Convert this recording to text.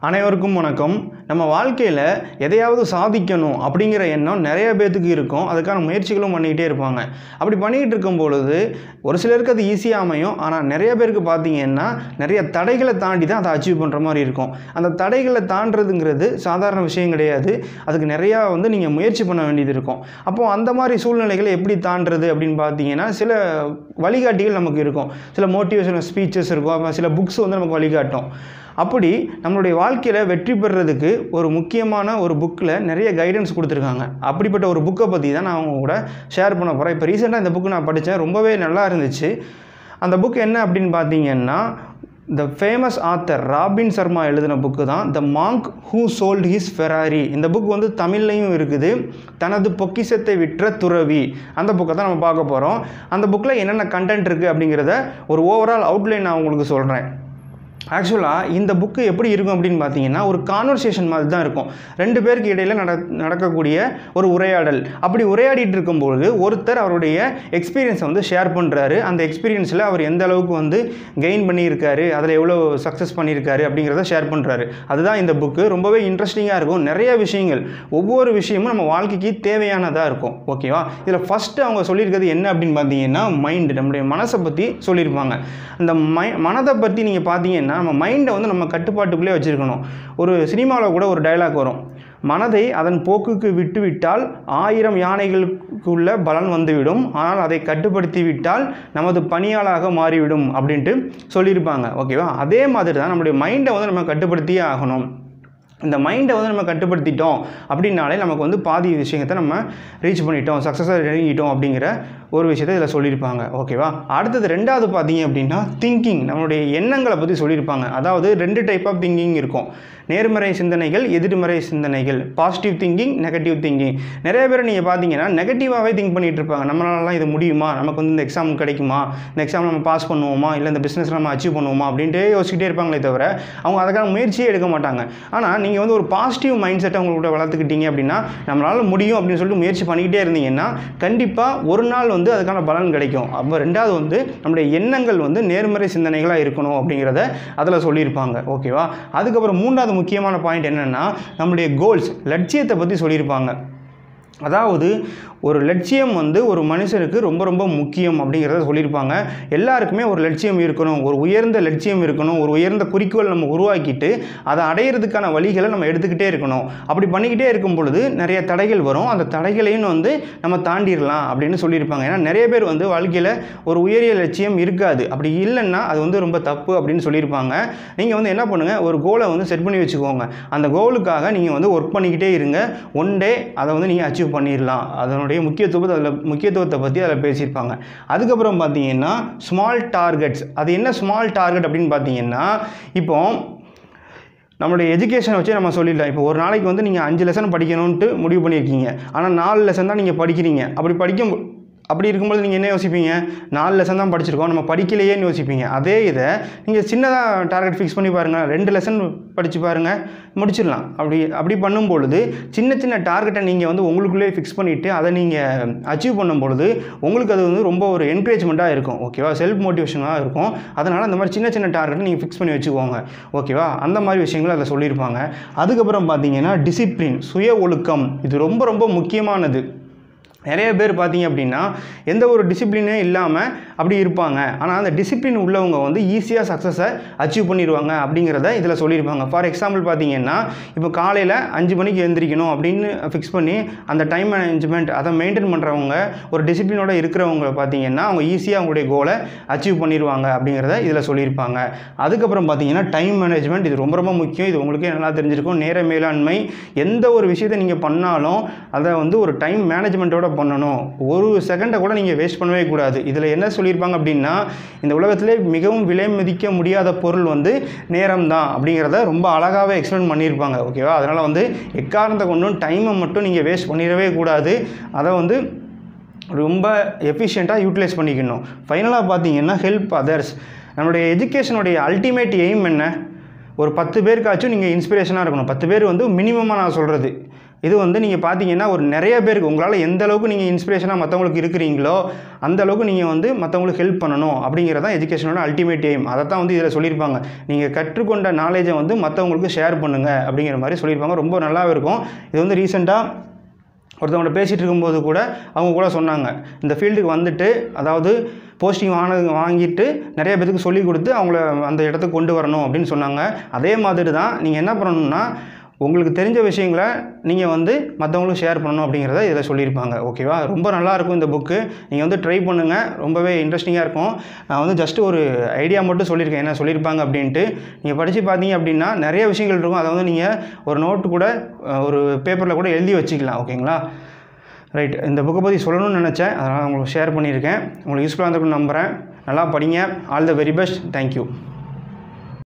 அனைவருக்கும் வணக்கம் நம்ம வாழ்க்கையில் எதையாவது சாதிக்கணும் அப்படிங்கிற எண்ணம் நிறைய பேர்த்துக்கு இருக்கும் அதுக்கான முயற்சிகளும் பண்ணிக்கிட்டே இருப்பாங்க அப்படி பண்ணிக்கிட்டு இருக்கும் பொழுது ஒரு சிலருக்கு அது ஈஸியாக அமையும் ஆனால் நிறைய பேருக்கு பார்த்தீங்கன்னா நிறைய தடைகளை தாண்டி தான் அதை அச்சீவ் பண்ணுற மாதிரி இருக்கும் அந்த தடைகளை தாண்டுறதுங்கிறது சாதாரண விஷயம் கிடையாது அதுக்கு நிறையா வந்து நீங்கள் முயற்சி பண்ண வேண்டியது இருக்கும் அப்போது அந்த மாதிரி சூழ்நிலைகளை எப்படி தாண்டுறது அப்படின்னு பார்த்தீங்கன்னா சில வழிகாட்டிகள் நமக்கு இருக்கும் சில மோட்டிவேஷனல் ஸ்பீச்சஸ் இருக்கும் அப்புறம் சில புக்ஸ் வந்து நமக்கு வழிகாட்டும் அப்படி நம்மளுடைய வாழ்க்கையில் வெற்றி பெறுறதுக்கு ஒரு முக்கியமான ஒரு புக்கில் நிறைய கைடன்ஸ் கொடுத்துருக்காங்க அப்படிப்பட்ட ஒரு புக்கை பற்றி தான் நான் அவங்க கூட ஷேர் பண்ண போகிறேன் இப்போ ரீசெண்டாக இந்த புக்கு நான் படித்தேன் ரொம்பவே நல்லா இருந்துச்சு அந்த புக் என்ன அப்படின்னு பார்த்தீங்கன்னா the famous author Robin Sharma எழுதின புக்கு தான் the monk who sold his Ferrari இந்த புக் வந்து தமிழ்லையும் இருக்குது தனது பொக்கிஷத்தை விற்ற துறவி அந்த புக்கை தான் நம்ம பார்க்க போகிறோம் அந்த புக்கில் என்னென்ன கண்டென்ட் இருக்குது அப்படிங்கிறத ஒரு ஓவரால் அவுட்லைன் நான் உங்களுக்கு சொல்கிறேன் ஆக்சுவலாக இந்த புக்கு எப்படி இருக்கும் அப்படின்னு பார்த்தீங்கன்னா ஒரு கான்வர்சேஷன் மாதிரி தான் இருக்கும் ரெண்டு பேருக்கு இடையில் நட நடக்கக்கூடிய ஒரு உரையாடல் அப்படி உரையாடிட்டு இருக்கும்பொழுது ஒருத்தர் அவருடைய எக்ஸ்பீரியன்ஸை வந்து ஷேர் பண்ணுறாரு அந்த எக்ஸ்பீரியன்ஸில் அவர் எந்த அளவுக்கு வந்து கெயின் பண்ணியிருக்காரு அதில் எவ்வளோ சக்ஸஸ் பண்ணியிருக்காரு அப்படிங்கிறத ஷேர் பண்ணுறாரு அதுதான் இந்த புக்கு ரொம்பவே இன்ட்ரெஸ்டிங்காக இருக்கும் நிறைய விஷயங்கள் ஒவ்வொரு விஷயமும் நம்ம வாழ்க்கைக்கு தேவையானதாக இருக்கும் ஓகேவா இதில் ஃபஸ்ட்டு அவங்க சொல்லியிருக்கிறது என்ன அப்படின்னு பார்த்தீங்கன்னா மைண்டு நம்முடைய மனசை பற்றி சொல்லியிருப்பாங்க அந்த மை மனதை பற்றி நீங்கள் பார்த்தீங்கன்னா நம்ம மைண்டை வந்து நம்ம கட்டுப்பாட்டுக்குள்ளே வச்சுருக்கணும் ஒரு சினிமாவில் கூட ஒரு டயலாக் வரும் மனதை அதன் போக்குக்கு விட்டுவிட்டால் ஆயிரம் யானைகளுக்குள்ள பலன் வந்துவிடும் ஆனால் அதை கட்டுப்படுத்தி விட்டால் நமது பணியாளாக மாறிவிடும் அப்படின்ட்டு சொல்லியிருப்பாங்க ஓகேவா அதே மாதிரி தான் நம்மளுடைய மைண்டை வந்து நம்ம கட்டுப்படுத்தியே ஆகணும் இந்த மைண்டை வந்து நம்ம கட்டுப்படுத்திட்டோம் அப்படின்னாலே நமக்கு வந்து பாதி விஷயத்தை நம்ம ரீச் பண்ணிட்டோம் சக்ஸஸாக நெருங்கிட்டோம் அப்படிங்கிற ஒரு விஷயத்தை இதில் சொல்லியிருப்பாங்க ஓகேவா அடுத்தது ரெண்டாவது பார்த்தீங்க அப்படின்னா திங்கிங் நம்மளுடைய எண்ணங்களை பற்றி சொல்லியிருப்பாங்க அதாவது ரெண்டு டைப் ஆஃப் திங்கிங் இருக்கும் நேர்மறை சிந்தனைகள் எதிர்மறை சிந்தனைகள் பாசிட்டிவ் திங்கிங் நெகட்டிவ் திங்கிங் நிறைய பேர் நீங்கள் பார்த்தீங்கன்னா நெகட்டிவாகவே திங்க் பண்ணிகிட்டு இருப்பாங்க நம்மளாலலாம் இது முடியுமா நமக்கு வந்து இந்த எக்ஸாம் கிடைக்குமா இந்த எக்ஸாம் நம்ம பாஸ் பண்ணுவோமா இல்லை இந்த பிஸ்னஸ் நம்ம அச்சீவ் பண்ணுவோமா அப்படின்ட்டு யோசிச்சுட்டே இருப்பாங்களே தவிர அவங்க அதுக்கான முயற்சியே எடுக்க மாட்டாங்க ஆனால் நீங்கள் வந்து ஒரு பாசிட்டிவ் மைண்ட் செட்டை உங்கள்கிட்ட வளர்த்துக்கிட்டீங்க அப்படின்னா நம்மளால் முடியும் அப்படின்னு சொல்லிட்டு முயற்சி பண்ணிக்கிட்டே இருந்தீங்கன்னா கண்டிப்பாக ஒரு நாள் வந்து அதுக்கான பலன் கிடைக்கும் அப்போ ரெண்டாவது வந்து நம்முடைய எண்ணங்கள் வந்து நேர்மறை சிந்தனைகளாக இருக்கணும் அப்படிங்கிறத அதில் சொல்லியிருப்பாங்க ஓகேவா அதுக்கப்புறம் மூன்றாவது முக்கியமான பாயிண்ட் என்னென்னா நம்முடைய கோல்ஸ் லட்சியத்தை பற்றி சொல்லியிருப்பாங்க அதாவது ஒரு லட்சியம் வந்து ஒரு மனுஷனுக்கு ரொம்ப ரொம்ப முக்கியம் அப்படிங்கிறத சொல்லியிருப்பாங்க எல்லாருக்குமே ஒரு லட்சியம் இருக்கணும் ஒரு உயர்ந்த லட்சியம் இருக்கணும் ஒரு உயர்ந்த குறிக்கோள் நம்ம உருவாக்கிட்டு அதை அடையிறதுக்கான வழிகளை நம்ம எடுத்துக்கிட்டே இருக்கணும் அப்படி பண்ணிக்கிட்டே இருக்கும் பொழுது நிறைய தடைகள் வரும் அந்த தடைகளையும் வந்து நம்ம தாண்டிடலாம் அப்படின்னு சொல்லியிருப்பாங்க ஏன்னா நிறைய பேர் வந்து வாழ்க்கையில் ஒரு உயரிய லட்சியம் இருக்காது அப்படி இல்லைன்னா அது வந்து ரொம்ப தப்பு அப்படின்னு சொல்லியிருப்பாங்க நீங்கள் வந்து என்ன பண்ணுங்கள் ஒரு கோலை வந்து செட் பண்ணி வச்சுக்கோங்க அந்த கோலுக்காக நீங்கள் வந்து ஒர்க் பண்ணிக்கிட்டே இருங்க ஒன் டே அதை வந்து நீங்கள் அச்சீவ் பண்ணிடலாம் அதனுடைய முக்கியத்துவத்தை அதில் முக்கியத்துவத்தை பற்றி அதில் பேசியிருப்பாங்க அதுக்கப்புறம் பார்த்தீங்கன்னா ஸ்மால் டார்கெட்ஸ் அது என்ன ஸ்மால் டார்கெட் அப்படின்னு பார்த்தீங்கன்னா இப்போ நம்மளுடைய எஜுகேஷனை வச்சு நம்ம சொல்லிடலாம் இப்போ ஒரு நாளைக்கு வந்து நீங்கள் அஞ்சு லெசன் படிக்கணும்ன்ட்டு முடிவு பண்ணியிருக்கீங்க ஆனால் நாலு லெசன் தான் நீங்கள் படிக்கிறீங்க அப்படி படிக்கும் அப்படி இருக்கும்போது நீங்கள் என்ன யோசிப்பீங்க நாலு லெசன் தான் படிச்சிருக்கோம் நம்ம படிக்கலையேன்னு யோசிப்பீங்க அதே இதை நீங்கள் சின்னதாக டார்கெட் ஃபிக்ஸ் பண்ணி பாருங்கள் ரெண்டு லெசன் படித்து பாருங்கள் முடிச்சிடலாம் அப்படி அப்படி பண்ணும் பொழுது சின்ன சின்ன டார்கெட்டை நீங்கள் வந்து உங்களுக்குள்ளே ஃபிக்ஸ் பண்ணிவிட்டு அதை நீங்கள் அச்சீவ் பண்ணும் பொழுது உங்களுக்கு அது வந்து ரொம்ப ஒரு என்கரேஜ்மெண்ட்டாக இருக்கும் ஓகேவா செல்ஃப் மோட்டிவேஷனாக இருக்கும் அதனால் அந்த மாதிரி சின்ன சின்ன டார்கெட்டை நீங்கள் ஃபிக்ஸ் பண்ணி வச்சுக்கோங்க ஓகேவா அந்த மாதிரி விஷயங்கள் அதில் சொல்லியிருப்பாங்க அதுக்கப்புறம் பார்த்தீங்கன்னா டிசிப்ளின் சுய ஒழுக்கம் இது ரொம்ப ரொம்ப முக்கியமானது நிறைய பேர் பார்த்தீங்க அப்படின்னா எந்த ஒரு டிசிப்ளினே இல்லாமல் அப்படி இருப்பாங்க ஆனால் அந்த டிசிப்ளின் உள்ளவங்க வந்து ஈஸியாக சக்ஸஸை அச்சீவ் பண்ணிடுவாங்க அப்படிங்கிறத இதில் சொல்லியிருப்பாங்க ஃபார் எக்ஸாம்பிள் பார்த்தீங்கன்னா இப்போ காலையில் அஞ்சு மணிக்கு எழுந்திரிக்கணும் அப்படின்னு ஃபிக்ஸ் பண்ணி அந்த டைம் மேனேஜ்மெண்ட் அதை மெயின்டைன் பண்ணுறவங்க ஒரு டிசிப்ளினோட இருக்கிறவங்க பார்த்தீங்கன்னா அவங்க ஈஸியாக அவங்களுடைய கோலை அச்சீவ் பண்ணிடுவாங்க அப்படிங்கிறத இதில் சொல்லியிருப்பாங்க அதுக்கப்புறம் பார்த்தீங்கன்னா டைம் மேனேஜ்மெண்ட் இது ரொம்ப ரொம்ப முக்கியம் இது உங்களுக்கே நல்லா தெரிஞ்சிருக்கும் நேர மேலாண்மை எந்த ஒரு விஷயத்தை நீங்கள் பண்ணாலும் அதை வந்து ஒரு டைம் மேனேஜ்மெண்ட்டோட பண்ணணும் ஒரு செகண்டை கூட நீங்கள் வேஸ்ட் பண்ணவே கூடாது இதில் என்ன சொல்லியிருப்பாங்க அப்படின்னா இந்த உலகத்திலே மிகவும் விலை மதிக்க முடியாத பொருள் வந்து நேரம் தான் அப்படிங்கிறத ரொம்ப அழகாகவே எக்ஸ்பிளைன் பண்ணியிருப்பாங்க ஓகேவா அதனால் வந்து எக்காரணத்தை கொண்டும் டைமை மட்டும் நீங்கள் வேஸ்ட் பண்ணிடவே கூடாது அதை வந்து ரொம்ப எஃபிஷியண்ட்டாக யூட்டிலைஸ் பண்ணிக்கணும் ஃபைனலாக பார்த்தீங்கன்னா ஹெல்ப் அதர்ஸ் நம்மளுடைய எஜுகேஷனுடைய அல்டிமேட் எய்ம் என்ன ஒரு பத்து பேருக்காச்சும் நீங்கள் இன்ஸ்பிரேஷனாக இருக்கணும் பத்து பேர் வந்து மினிமமாக நான் சொல்கிறது இது வந்து நீங்கள் பார்த்தீங்கன்னா ஒரு நிறைய பேருக்கு உங்களால் எந்த அளவுக்கு நீங்கள் இன்ஸ்பிரேஷனாக மற்றவங்களுக்கு இருக்கிறீங்களோ அந்த அளவுக்கு நீங்கள் வந்து மற்றவங்களுக்கு ஹெல்ப் பண்ணணும் அப்படிங்கிறது தான் எஜுகேஷனோட அல்டிமேட் எய்ம் அதை தான் வந்து இதில் சொல்லியிருப்பாங்க நீங்கள் கற்றுக்கொண்ட நாலேஜை வந்து மற்றவங்களுக்கு ஷேர் பண்ணுங்கள் அப்படிங்கிற மாதிரி சொல்லியிருப்பாங்க ரொம்ப நல்லாவே இருக்கும் இது வந்து ரீசெண்டாக ஒருத்தவங்கள்ட்ட பேசிகிட்டு இருக்கும்போது கூட அவங்க கூட சொன்னாங்க இந்த ஃபீல்டுக்கு வந்துட்டு அதாவது போஸ்டிங் வாங்கினது வாங்கிட்டு நிறைய பேத்துக்கு சொல்லி கொடுத்து அவங்கள அந்த இடத்துக்கு கொண்டு வரணும் அப்படின்னு சொன்னாங்க அதே மாதிரி தான் நீங்கள் என்ன பண்ணணும்னா உங்களுக்கு தெரிஞ்ச விஷயங்களை நீங்கள் வந்து மற்றவங்களுக்கு ஷேர் பண்ணணும் அப்படிங்கிறத இதில் சொல்லியிருப்பாங்க ஓகேவா ரொம்ப நல்லாயிருக்கும் இந்த புக்கு நீங்கள் வந்து ட்ரை பண்ணுங்கள் ரொம்பவே இன்ட்ரெஸ்டிங்காக இருக்கும் நான் வந்து ஜஸ்ட் ஒரு ஐடியா மட்டும் சொல்லியிருக்கேன் என்ன சொல்லியிருப்பாங்க அப்படின்ட்டு நீங்கள் படித்து பார்த்தீங்க அப்படின்னா நிறைய விஷயங்கள் இருக்கும் அதை வந்து நீங்கள் ஒரு நோட்டு கூட அஹ், ஒரு பேப்பரில் கூட எழுதி வச்சுக்கலாம் ஓகேங்களா ரைட் இந்த புக்கை பற்றி சொல்லணும்னு நினச்சேன் அதனால் உங்களுக்கு ஷேர் பண்ணியிருக்கேன் உங்களுக்கு யூஸ்ஃபுல்லாக இருந்திருக்கும்னு நம்புகிறேன் நல்லா படிங்க all the very best thank you